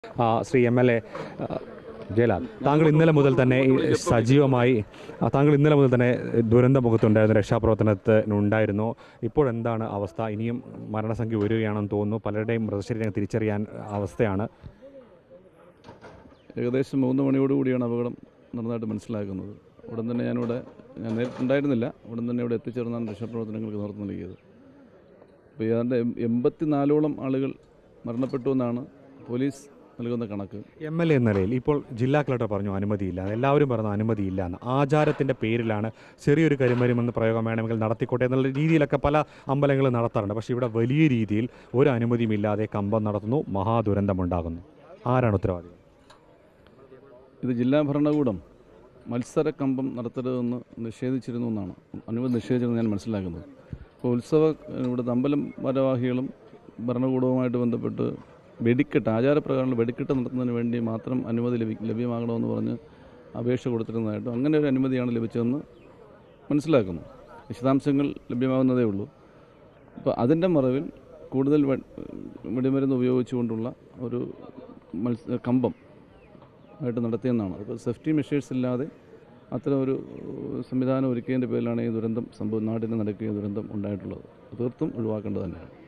ആ, Sri M L A Jayalal താങ്കൾ ഇന്നലെ മുതൽ തന്നെ ഈ സജീവമായി ആ, താങ്കൾ ഇന്നലെ മുതൽ തന്നെ ദുരന്തമുഖത്തുണ്ടായിരുന്നു രക്ഷാപ്രവർത്തനത്തിനുണ്ടായിരുന്നു ഇപ്പോൾ എന്താണ് അവസ്ഥ ഇനിയും മരണസംഖ്യ ഉയരുകയാണെന്ന് തോന്നുന്നു പലരുടെയും മൃതശരീരം തിരിച്ചറിയാൻ അവസ്ഥയാണ് ഏകദേശം മൂന്ന് മണിയോടുകൂടിയാണ് അപകടം നടന്നതായിട്ട് മനസ്സിലാക്കുന്നത് ഉടൻ തന്നെ ഞാനിവിടെ ഞാൻ നേരിട്ടുണ്ടായിരുന്നില്ല ഉടൻ തന്നെ ഇവിടെ എത്തിച്ചേർന്നാണ് രക്ഷാപ്രവർത്തനങ്ങൾക്ക് നേതൃത്വം നൽകിയത് അപ്പോൾ ഏതാണ്ട് എം- എൺപത്തിനാലോളം ആളുകൾ മരണപ്പെട്ടു എന്നാണ് പോലീസ് നൽകുന്ന കണക്ക് എം എൽ എ എന്ന നിലയിൽ ഇപ്പോൾ ജില്ലാ കളക്ടർ പറഞ്ഞു അനുമതിയില്ല എല്ലാവരും പറഞ്ഞു അനുമതിയില്ല എന്ന് ആചാരത്തിൻ്റെ പേരിലാണ് ചെറിയൊരു കരിമരുമെന്ന് പ്രയോഗം വേണമെങ്കിൽ നടത്തിക്കോട്ടെ എന്നുള്ള രീതിയിലൊക്കെ പല അമ്പലങ്ങളും നടത്താറുണ്ട് പക്ഷേ ഇവിടെ വലിയ രീതിയിൽ ഒരു അനുമതിയും ഇല്ലാതെ കമ്പം നടത്തുന്നു മഹാദുരന്തമുണ്ടാകുന്നു ആരാണ് ഉത്തരവാദികൾ ഇത് ജില്ലാ ഭരണകൂടം മത്സര കമ്പം നടത്തരുതെന്ന് നിഷേധിച്ചിരുന്നു എന്നാണ് അനുമതി നിഷേധിച്ചെന്ന് ഞാൻ മനസ്സിലാക്കുന്നത് അപ്പോൾ ഉത്സവ ഇവിടുത്തെ അമ്പലം ഭാരവാഹികളും ഭരണകൂടവുമായിട്ട് ബന്ധപ്പെട്ട് വെടിക്കെട്ട് ആചാരപ്രകാരം വെടിക്കെട്ട് നടത്തുന്നതിന് വേണ്ടി മാത്രം അനുമതി ലഭി ലഭ്യമാകണമെന്ന് പറഞ്ഞ് അപേക്ഷ കൊടുത്തിരുന്നതായിട്ടും അങ്ങനെ ഒരു അനുമതിയാണ് ലഭിച്ചതെന്ന് മനസ്സിലാക്കുന്നു വിശദാംശങ്ങൾ ലഭ്യമാകുന്നതേ ഉള്ളൂ അപ്പോൾ അതിൻ്റെ മറവിൽ കൂടുതൽ വെ- വെടിമരുന്ന് ഉപയോഗിച്ചുകൊണ്ടുള്ള ഒരു മത്സ കമ്പം ആയിട്ട് നടത്തിയെന്നാണ് അപ്പോൾ സേഫ്റ്റി മെഷേഴ്സ് ഇല്ലാതെ അത്തരം ഒരു സംവിധാനം ഒരുക്കിയതിൻ്റെ പേരിലാണ് ഈ ദുരന്തം സംഭവം നാടിന് നടക്കിയ ദുരന്തം ഉണ്ടായിട്ടുള്ളത് തീർത്തും ഒഴിവാക്കേണ്ടത് തന്നെയാണ്